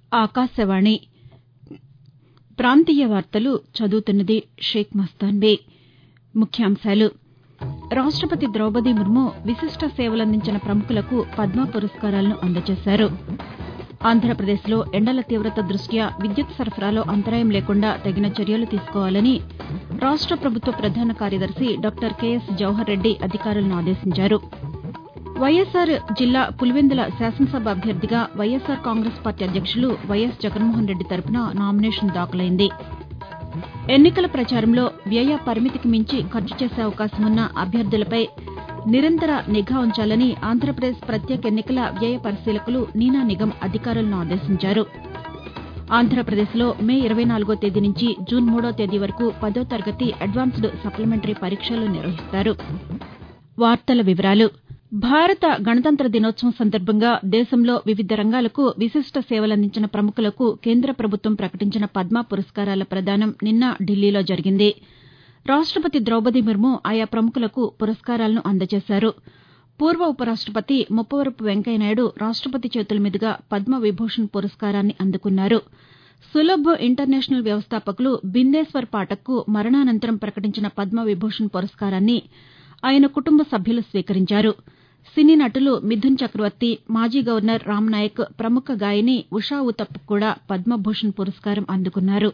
ఆకాశవాణి ప్రాంతీయ వార్తలు చదువుతున్నది షేక్ మస్తాన్బీ ముఖ్యాంశాలు రాష్టపతి ద్రౌపది ముర్ము విశిష్ట సేవలందించిన ప్రముఖులకు పద్మ పురస్కారాలను అందజేశారు ఆంధ్రప్రదేశ్లో ఎండల తీవత దృష్ట్యా విద్యుత్ సరఫరాలో అంతరాయం లేకుండా తగిన చర్యలు తీసుకోవాలని రాష్ట ప్రభుత్వ ప్రధాన కార్యదర్శి డాక్టర్ కెఎస్ జవహర్ రెడ్డి అధికారులను ఆదేశించారు వైఎస్సార్ జిల్లా పులివెందుల శాసనసభ అభ్యర్థిగా వైఎస్సార్ కాంగ్రెస్ పార్టీ అధ్యక్షులు వైఎస్ జగన్మోహన్ రెడ్డి తరపున నామినేషన్ దాఖలైంది ఎన్నికల ప్రచారంలో వ్యయ పరిమితికి మించి ఖర్చు చేసే అవకాశమున్న అభ్యర్థులపై నిరంతర నిఘా ఉంచాలని ఆంధ్రప్రదేశ్ ప్రత్యేక ఎన్నికల వ్యయ పరిశీలకులు నీనా నిగమ్ అధికారులను ఆదేశించారు ఆంధ్రప్రదేశ్లో మే ఇరవై నాలుగో తేదీ నుంచి జూన్ మూడో తేదీ వరకు పదో తరగతి అడ్వాన్స్డ్ సప్లిమెంటరీ పరీక్షలు నిర్వహిస్తారు వార్తల వివరాలు భారత గణతంత్ర దినోత్సవం సందర్భంగా దేశంలో వివిధ రంగాలకు విశిష్ట సేవలందించిన ప్రముఖులకు కేంద్ర ప్రభుత్వం ప్రకటించిన పద్మ పురస్కారాల ప్రదానం నిన్న ఢిల్లీలో జరిగింది రాష్టపతి ద్రౌపది ముర్ము ఆయా ప్రముఖులకు పురస్కారాలను అందజేశారు పూర్వ ఉపరాష్టపతి ముప్పవరపు వెంకయ్యనాయుడు రాష్టపతి చేతుల మీదుగా పద్మ విభూషణ్ పురస్కారాన్ని అందుకున్నారు సులభ్ ఇంటర్నేషనల్ వ్యవస్థాపకులు బిందేశ్వర్ పాఠక్కు మరణానంతరం ప్రకటించిన పద్మ విభూషణ్ పురస్కారాన్ని ఆయన కుటుంబ సభ్యులు స్వీకరించారు సినీ నటులు మిథున్ చక్రవర్తి మాజీ గవర్నర్ రామ్నాయక్ ప్రముఖ గాయని ఉషా ఉతప్ కూడా పద్మభూషణ్ పురస్కారం అందుకున్నారు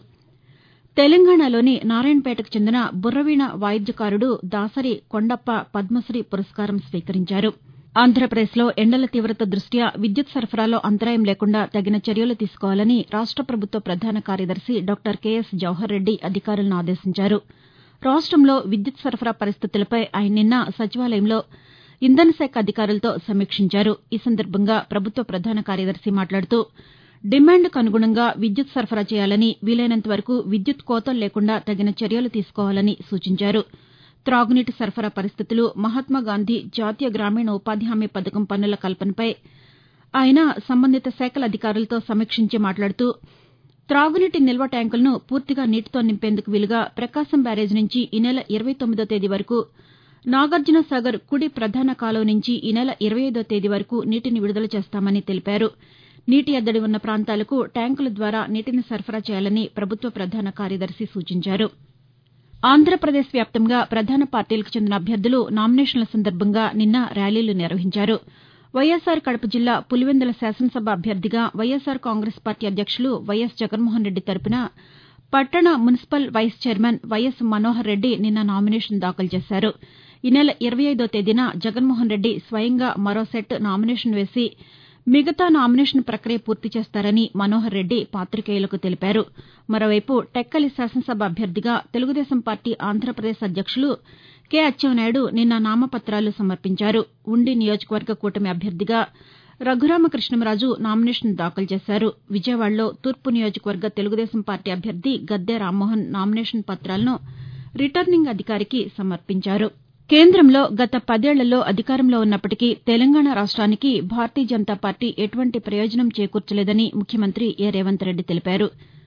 తెలంగాణలోని నారాయణపేటకు చెందిన బుర్రవీణ వాయిద్యకారుడు దాసరి కొండప్ప పద్మశ్రీ పురస్కారం స్వీకరించారు ఆంధ్రప్రదేశ్లో ఎండల తీవత దృష్ట్యా విద్యుత్ సరఫరాలో అంతరాయం లేకుండా తగిన చర్యలు తీసుకోవాలని రాష్ట ప్రభుత్వ ప్రధాన కార్యదర్శి డాక్టర్ కెఎస్ జవహర్ రెడ్డి అధికారులను ఆదేశించారు రాష్టంలో విద్యుత్ సరఫరా పరిస్థితులపై ఆయన నిన్న సచివాలయంలో ఇంధన శాఖ అధికారులతో సమీక్షించారు ఈ సందర్భంగా ప్రభుత్వ ప్రధాన కార్యదర్శి మాట్లాడుతూ డిమాండ్కు అనుగుణంగా విద్యుత్ సరఫరా చేయాలని వీలైనంత వరకు విద్యుత్ కోతలు లేకుండా తగిన చర్యలు తీసుకోవాలని సూచించారు త్రాగునీటి సరఫరా పరిస్థితులు మహాత్మాగాంధీ జాతీయ గ్రామీణ ఉపాధి హామీ పథకం పనుల కల్పనపై ఆయన సంబంధిత శాఖల అధికారులతో సమీక్షించి మాట్లాడుతూ త్రాగునీటి నిల్వ ట్యాంకులను పూర్తిగా నీటితో నింపేందుకు వీలుగా ప్రకాశం బ్యారేజ్ నుంచి ఈ నెల ఇరవై తొమ్మిదో తేదీ వరకు నాగార్జున సాగర్ కుడి ప్రధాన కాలువ నుంచి ఈ నెల ఇరవై ఐదో తేదీ వరకు నీటిని విడుదల చేస్తామని తెలిపారు నీటి ఎద్దడి ఉన్న ప్రాంతాలకు ట్యాంకుల ద్వారా నీటిని సరఫరా చేయాలని ప్రభుత్వ ప్రధాన కార్యదర్శి సూచించారు ఆంధ్రప్రదేశ్ వ్యాప్తంగా ప్రధాన పార్టీలకు చెందిన అభ్యర్థులు నామినేషన్ల సందర్భంగా నిన్న ర్యాలీలు నిర్వహించారు వైఎస్సార్ కడప జిల్లా పులివెందుల శాసనసభ అభ్యర్థిగా వైఎస్సార్ కాంగ్రెస్ పార్టీ అధ్యక్షులు వైఎస్ జగన్మోహన్ రెడ్డి తరపున పట్టణ municipal vice chairman YS Manohar Reddy నిన్న నామినేషన్ దాఖలు చేశారు ఈ నెల ఇరవై ఐదో తేదీన జగన్మోహన్ రెడ్డి స్వయంగా మరో సెట్ నామినేషన్ వేసి మిగతా నామినేషన్ ప్రక్రియ పూర్తి చేస్తారని మనోహర్ రెడ్డి పాతికేయులకు తెలిపారు మరోవైపు టెక్కలి శాసనసభ అభ్యర్థిగా తెలుగుదేశం పార్టీ ఆంధ్రప్రదేశ్ అధ్యక్షులు కె అచ్చెన్నాయుడు నిన్న నామపత్రాలు సమర్పించారు ఉండి నియోజకవర్గ కూటమి అభ్యర్థిగా రఘురామకృష్ణంరాజు నామినేషన్ దాఖలు చేశారు విజయవాడలో తూర్పు నియోజకవర్గ తెలుగుదేశం పార్టీ అభ్యర్థి గద్దె రామ్మోహన్ నామినేషన్ పత్రాలను రిటర్నింగ్ అధికారికి సమర్పించారు కేంద్రంలో గత పదేళ్లలో అధికారంలో ఉన్నప్పటికీ తెలంగాణ రాష్ట్రానికి భారతీయ జనతా పార్టీ ఎటువంటి ప్రయోజనం చేకూర్చలేదని ముఖ్యమంత్రి ఏ రేవంత్ రెడ్డి తెలిపారు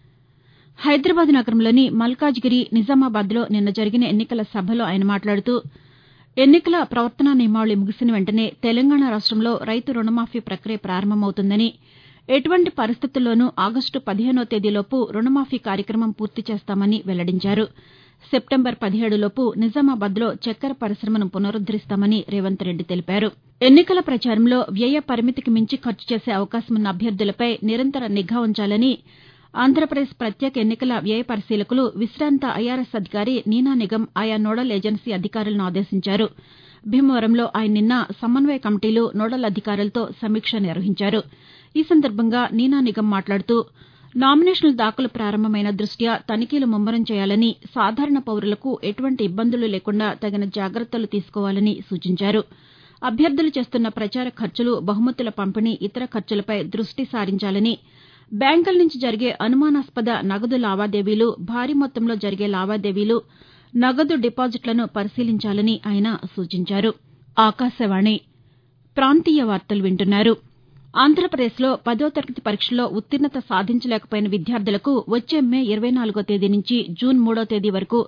హైదరాబాద్ నగరంలోని మల్కాజ్గిరి నిజామాబాద్లో నిన్న జరిగిన ఎన్నికల సభలో ఆయన మాట్లాడుతూ ఎన్నికల ప్రవర్తనా నియమావళి ముగిసిన వెంటనే తెలంగాణ రాష్టంలో రైతు రుణమాఫీ ప్రక్రియ ప్రారంభమవుతుందని ఎటువంటి పరిస్థితుల్లోనూ ఆగస్టు పదిహేనో తేదీలోపు రుణమాఫీ కార్యక్రమం పూర్తి చేస్తామని వెల్లడించారు సెప్టెంబర్ పదిహేడులోపు నిజామాబాద్లో చక్కెర పరిశ్రమను పునరుద్దరిస్తామని రేవంత్ రెడ్డి తెలిపారు ఎన్నికల ప్రచారంలో వ్యయ పరిమితికి మించి ఖర్చు చేసే అవకాశమున్న అభ్యర్థులపై నిరంతర నిఘా ఉంచాలని ఆంధ్రప్రదేశ్ ప్రత్యేక ఎన్నికల వ్యయ పరిశీలకులు విశాంత ఐఆర్ఎస్ అధికారి నీనా నిగమ్ ఆయా నోడల్ ఏజెన్సీ అధికారులను ఆదేశించారు భీమవరంలో ఆయన నిన్న సమన్వయ కమిటీలు నోడల్ అధికారులతో సమీక్ష నిర్వహించారు ఈ సందర్భంగా నీనా నిగమ్ మాట్లాడుతూ నామినేషన్ల దాఖలు ప్రారంభమైన దృష్ట్యా తనిఖీలు ముమ్మరం చేయాలని సాధారణ పౌరులకు ఎటువంటి ఇబ్బందులు లేకుండా తగిన జాగ్రత్తలు తీసుకోవాలని సూచించారు అభ్యర్థులు చేస్తున్న ప్రచార ఖర్చులు బహుమతుల పంపిణీ ఇతర ఖర్చులపై దృష్టి సారించాలని బ్యాంకుల నుంచి జరిగే అనుమానాస్పద నగదు లావాదేవీలు భారీ మొత్తంలో జరిగే లావాదేవీలు నగదు డిపాజిట్లను పరిశీలించాలని ఆయన సూచించారు ఆకాశవాణి ప్రాంతీయ వార్తలు వింటున్నారు ఆంధ్రప్రదేశ్లో పదో తరగతి పరీక్షల్లో ఉత్తీర్ణత సాధించలేకపోయిన విద్యార్థులకు వచ్చే మే ఇరవై నాలుగో తేదీ నుంచి జూన్ మూడో తేదీ వరకు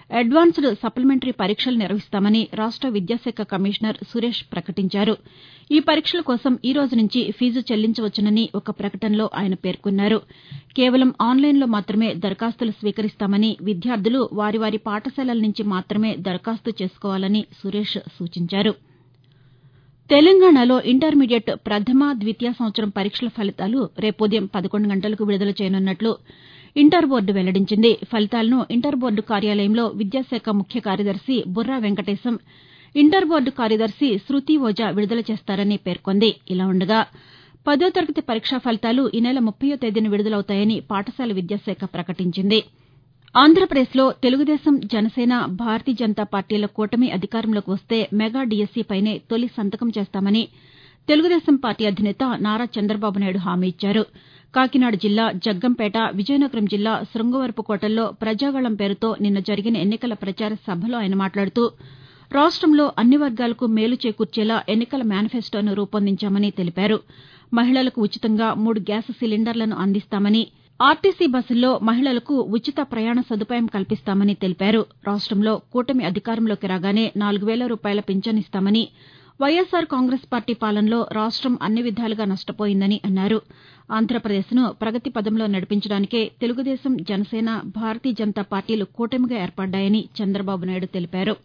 అడ్వాన్స్డ్ సప్లిమెంటరీ పరీక్షలు నిర్వహిస్తామని రాష్ట విద్యాశాఖ కమిషనర్ సురేష్ ప్రకటించారు ఈ పరీక్షల కోసం ఈ రోజు నుంచి ఫీజు చెల్లించవచ్చునని ఒక ప్రకటనలో ఆయన పేర్కొన్నారు కేవలం ఆన్లైన్లో మాత్రమే దరఖాస్తులు స్వీకరిస్తామని విద్యార్థులు వారి వారి పాఠశాలల నుంచి మాత్రమే దరఖాస్తు చేసుకోవాలని సురేష్ సూచించారు తెలంగాణలో ఇంటర్మీడియట్ ప్రథమ ద్వితీయ సంవత్సరం పరీక్షల ఫలితాలు రేపు ఉదయం పదకొండు గంటలకు విడుదల చేయనున్నట్లు ఇంటర్ బోర్డు వెల్లడించింది ఫలితాలను ఇంటర్ బోర్డు కార్యాలయంలో విద్యాశాఖ ముఖ్య కార్యదర్శి బుర్రా వెంకటేశం ఇంటర్ బోర్డు కార్యదర్శి శృతి ఓజా విడుదల చేస్తారని పేర్కొంది ఇలా ఉండగా పదో తరగతి పరీక్షా ఫలితాలు ఈ నెల ముప్పయ్యో తేదీన విడుదలవుతాయని పాఠశాల విద్యాశాఖ ప్రకటించింది ఆంధ్రప్రదేశ్లో తెలుగుదేశం జనసేన భారతీయ జనతా పార్టీల కూటమి అధికారంలోకి వస్తే మెగా డీఎస్సీపైనే తొలి సంతకం చేస్తామని తెలుగుదేశం పార్టీ అధినేత నారా చంద్రబాబు నాయుడు హామీ ఇచ్చారు కాకినాడ జిల్లా జగ్గంపేట విజయనగరం జిల్లా శృంగవరపుకోటల్లో ప్రజాగళం పేరుతో నిన్న జరిగిన ఎన్నికల ప్రచార సభలో ఆయన మాట్లాడుతూ రాష్టంలో అన్ని వర్గాలకు మేలు చేకూర్చేలా ఎన్నికల మేనిఫెస్టోను రూపొందించామని తెలిపారు మహిళలకు ఉచితంగా మూడు గ్యాస్ సిలిండర్లను అందిస్తామని ఆర్టీసీ బస్సుల్లో మహిళలకు ఉచిత ప్రయాణ సదుపాయం కల్పిస్తామని తెలిపారు రాష్టంలో కూటమి అధికారంలోకి రాగానే నాలుగు వేల రూపాయల పింఛన్ ఇస్తామని వైఎస్సార్ కాంగ్రెస్ పార్టీ పాలనలో రాష్టం అన్ని విధాలుగా నష్టపోయిందని అన్నారు ఆంధ్రప్రదేశ్ను ప్రగతి పదంలో నడిపించడానికే తెలుగుదేశం జనసేన భారతీయ జనతా పార్టీలు కూటమిగా ఏర్పడ్డాయని చంద్రబాబు నాయుడు తెలిపారు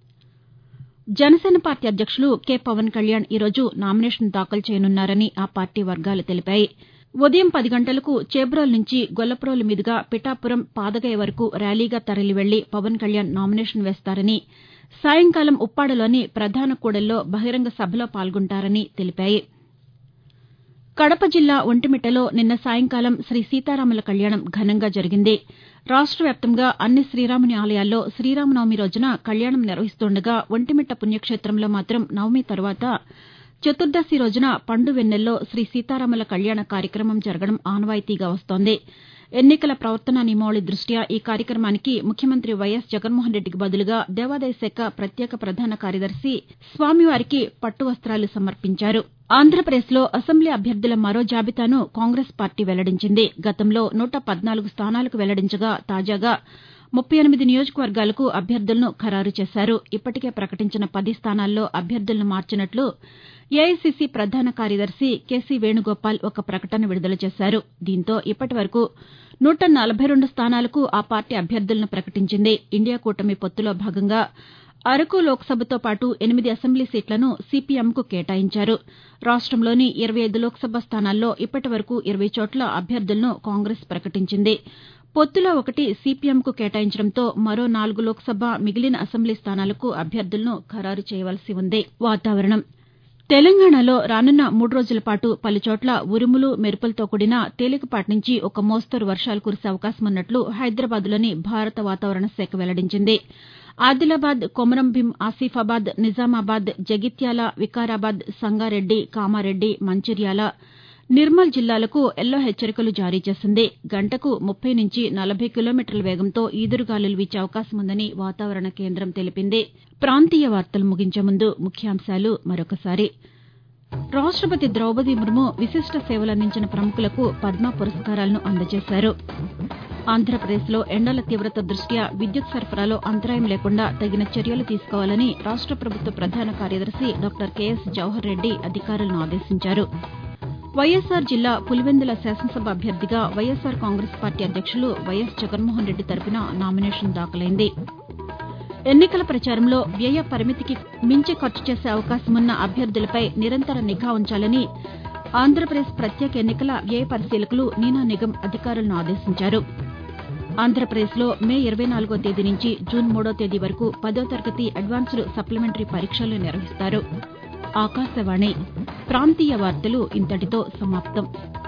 జనసేన పార్టీ అధ్యక్షులు కె పవన్ కళ్యాణ్ ఈరోజు నామినేషన్ దాఖలు చేయనున్నారని ఆ పార్టీ వర్గాలు తెలిపాయి ఉదయం పది గంటలకు చేబ్రోలు నుంచి గొల్లప్రోలు మీదుగా పిఠాపురం పాదగయ వరకు ర్యాలీగా తరలి వెళ్లి పవన్ కళ్యాణ్ నామినేషన్ వేస్తారని సాయంకాలం ఉప్పాడలోని ప్రధాన కూడల్లో బహిరంగ సభలో పాల్గొంటారని తెలిపాయి కడప జిల్లా ఒంటిమిట్టలో నిన్న సాయంకాలం శ్రీ సీతారాముల కళ్యాణం ఘనంగా జరిగింది రాష్ట వ్యాప్తంగా అన్ని శ్రీరాముని ఆలయాల్లో శ్రీరామనవమి రోజున కళ్యాణం నిర్వహిస్తుండగా ఒంటిమిట్ట పుణ్యక్షేత్రంలో మాత్రం నవమి తరువాత చతుర్దశి రోజున పండు వెన్నెల్లో శ్రీ సీతారాముల కళ్యాణ కార్యక్రమం జరగడం ఆనవాయితీగా వస్తోంది ఎన్నికల ప్రవర్తనా నియమావళి దృష్ట్యా ఈ కార్యక్రమానికి ముఖ్యమంత్రి వైఎస్ జగన్మోహన్ రెడ్డికి బదులుగా దేవాదాయ శాఖ ప్రత్యేక ప్రధాన కార్యదర్శి స్వామివారికి పట్టు వస్తాలు సమర్పించారు ఆంధ్రప్రదేశ్లో అసెంబ్లీ అభ్యర్థుల మరో జాబితాను కాంగ్రెస్ పార్టీ వెల్లడించింది గతంలో నూట పద్నాలుగు స్థానాలకు వెల్లడించగా తాజాగా ముప్పై ఎనిమిది నియోజకవర్గాలకు అభ్యర్థులను ఖరారు చేశారు ఇప్పటికే ప్రకటించిన పది స్థానాల్లో అభ్యర్థులను మార్చినట్లు ఏఐసీసీ ప్రధాన కార్యదర్శి కేసీ వేణుగోపాల్ ఒక ప్రకటన విడుదల చేశారు దీంతో ఇప్పటి వరకు నూట నలభై రెండు స్థానాలకు ఆ పార్టీ అభ్యర్థులను ప్రకటించింది ఇండియా కూటమి పొత్తులో భాగంగా అరకు లోక్సభతో పాటు ఎనిమిది అసెంబ్లీ సీట్లను సీపీఎంకు కేటాయించారు రాష్టంలోని ఇరవై ఐదు లోక్సభ స్థానాల్లో ఇప్పటి వరకు ఇరవై చోట్ల అభ్యర్థులను కాంగ్రెస్ ప్రకటించింది పొత్తులో ఒకటి సీపీఎంకు కేటాయించడంతో మరో నాలుగు లోక్సభ మిగిలిన అసెంబ్లీ స్థానాలకు అభ్యర్థులను ఖరారు చేయవలసి ఉంది వాతావరణం తెలంగాణలో రానున్న మూడు రోజుల పాటు పలుచోట్ల ఉరుములు మెరుపులతో కూడిన తేలికపాటి నుంచి ఒక మోస్తరు వర్షాలు కురిసే అవకాశం ఉన్నట్లు హైదరాబాద్లోని భారత వాతావరణ శాఖ వెల్లడించింది ఆదిలాబాద్ కొమరంభీం ఆసిఫాబాద్ నిజామాబాద్ జగిత్యాల వికారాబాద్ సంగారెడ్డి కామారెడ్డి మంచిర్యాల నిర్మల్ జిల్లాలకు ఎల్లో హెచ్చరికలు జారీ చేసింది గంటకు ముప్పై నుంచి నలభై కిలోమీటర్ల వేగంతో ఈదురుగాలులు వీచే అవకాశం ఉందని వాతావరణ కేంద్రం తెలిపింది ప్రాంతీయ వార్తలు ముగించే ముందు ముఖ్యాంశాలు మరొకసారి రాష్టపతి ద్రౌపది ముర్ము విశిష్ట సేవలందించిన ప్రముఖులకు పద్మ పురస్కారాలను అందజేశారు ఆంధ్రప్రదేశ్లో ఎండల తీవ్రత దృష్ట్యా విద్యుత్ సరఫరాలో అంతరాయం లేకుండా తగిన చర్యలు తీసుకోవాలని రాష్ట ప్రభుత్వ ప్రధాన కార్యదర్శి డాక్టర్ కెఎస్ జవహర్ రెడ్డి అధికారులను ఆదేశించారు వైఎస్సార్ జిల్లా పులివెందుల శాసనసభ అభ్యర్థిగా వైఎస్సార్ కాంగ్రెస్ పార్టీ అధ్యక్షులు వైఎస్ జగన్మోహన్ రెడ్డి తరపున నామినేషన్ దాఖలైంది ఎన్నికల ప్రచారంలో వ్యయ పరిమితికి మించి ఖర్చు చేసే అవకాశమున్న అభ్యర్థులపై నిరంతర నిఘా ఉంచాలని ఆంధ్రప్రదేశ్ ప్రత్యేక ఎన్నికల వ్యయ పరిశీలకులు నీనా నిగం అధికారులను ఆదేశించారు ఆంధ్రప్రదేశ్లో మే ఇరవై నాలుగో తేదీ నుంచి జూన్ మూడో తేదీ వరకు పదో తరగతి అడ్వాన్స్డ్ సప్లిమెంటరీ పరీక్షలు నిర్వహిస్తారు ఆకాశవాణి ప్రాంతీయ వార్తలు ఇంతటితో సమాప్తం